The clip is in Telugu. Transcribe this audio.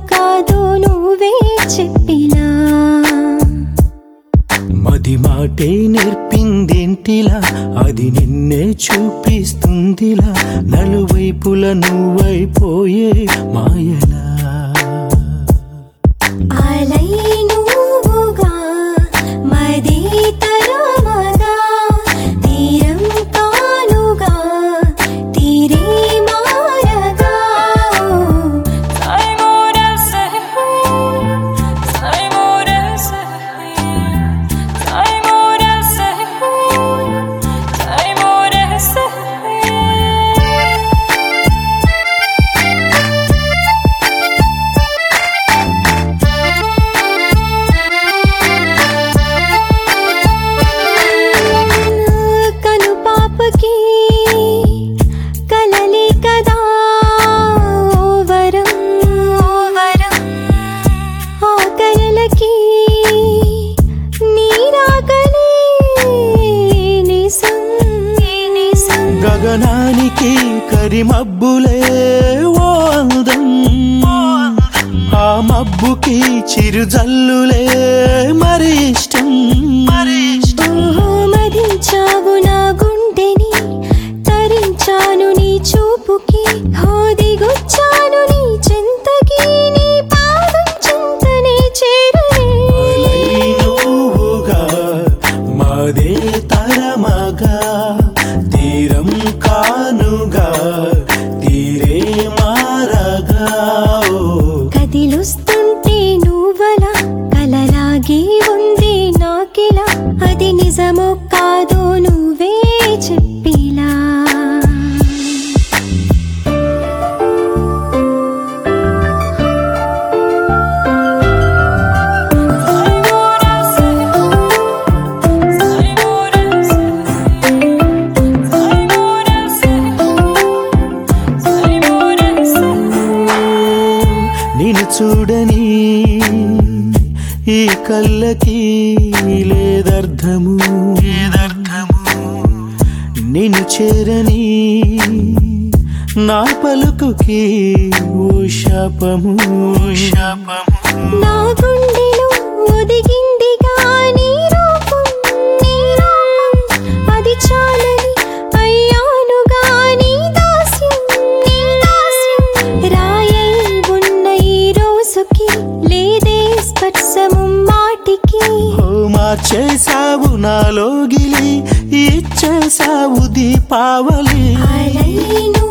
కాదో నువ్వే చెప్పిలా మది మాటే నేర్పిందేంటిలా అది నిన్నే చూపిస్తుందిలా నలువైపుల నువ్వైపోయే మాయలా అలై నువ్వుగా మది తరమగా తీరం కానుగా తీరే మారగా కను పాపకి కలలే కదా ఓ వరం ఓ వరం ఆ కలలకి నీరాగలే నిసం నిసం గగనానికి కరిమబ్బులే ఓ అందం ఆ మబ్బుకి చిరుజల్లులే మరి ఇష్టం మరి ఇష్టం ఓహో మదించావు నా గుండెని తరించాను నీ చూపుకి హోదిగొచ్చాను నీ చింతకి నీ పాదం చింతనే చేరలే నువ్వుగా మాదే తరమగా తీరం కానుగా తీరే మారగా ఓ. కదిలుస్తుంటే నువ్వలా కలలాగే ఉంది నాకిలా అది నిజమో కాదో నువ్వే చెప్పిలా నిన్ను చూడని ఈ కళ్ళకి లేదర్థము లేదర్థము నిన్ను చేరని నా పలుకుకి ఓ శాపము ఓ శాపము నా గుండెలో ఒదిగిందిగా నీ రూపం నీ రూపం అది చాలని అయ్యానుగా నీ దాస్యం నీ దాస్యం రాయై ఉన్న ఈ రోజుకి లేదే స్పర్శము మాటికి ఓ మార్చేసావు నాలోగిలి ఇచ్చేసావు దీపావళి అలై